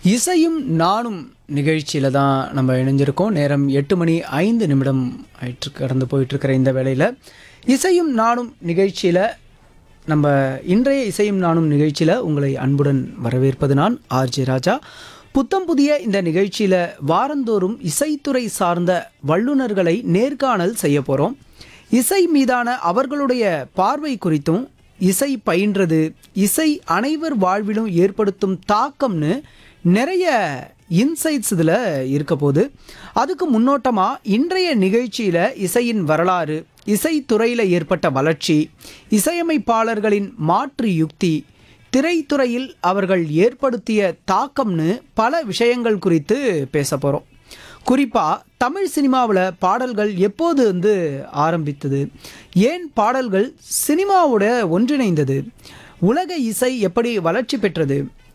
இசையும் நானும் நிகழ்ச்சியில் தான் நம்ம இணைஞ்சிருக்கோம் நேரம் எட்டு மணி ஐந்து நிமிடம் ஆயிட்டு கடந்து போயிட்டுருக்கிற இந்த வேளையில் இசையும் நானும் நிகழ்ச்சியில் நம்ம இன்றைய இசையும் நானும் நிகழ்ச்சியில் உங்களை அன்புடன் வரவேற்பது நான் ஆர்ஜே ராஜா புத்தம் புதிய இந்த நிகழ்ச்சியில் வாரந்தோறும் இசைத்துறை சார்ந்த வல்லுநர்களை நேர்காணல் செய்ய போகிறோம் இசை மீதான அவர்களுடைய பார்வை குறித்தும் இசை பயின்றது இசை அனைவர் வாழ்விலும் ஏற்படுத்தும் தாக்கம்னு நிறைய இன்சைட்ஸ் இதில் இருக்க போது அதுக்கு முன்னோட்டமாக இன்றைய நிகழ்ச்சியில் இசையின் வரலாறு இசைத்துறையில் ஏற்பட்ட வளர்ச்சி இசையமைப்பாளர்களின் மாற்று யுக்தி திரைத்துறையில் அவர்கள் ஏற்படுத்திய தாக்கம்னு பல விஷயங்கள் குறித்து பேச போகிறோம் குறிப்பாக தமிழ் சினிமாவில் பாடல்கள் எப்போது வந்து ஆரம்பித்தது ஏன் பாடல்கள் சினிமாவோட ஒன்றிணைந்தது உலக இசை எப்படி வளர்ச்சி பெற்றது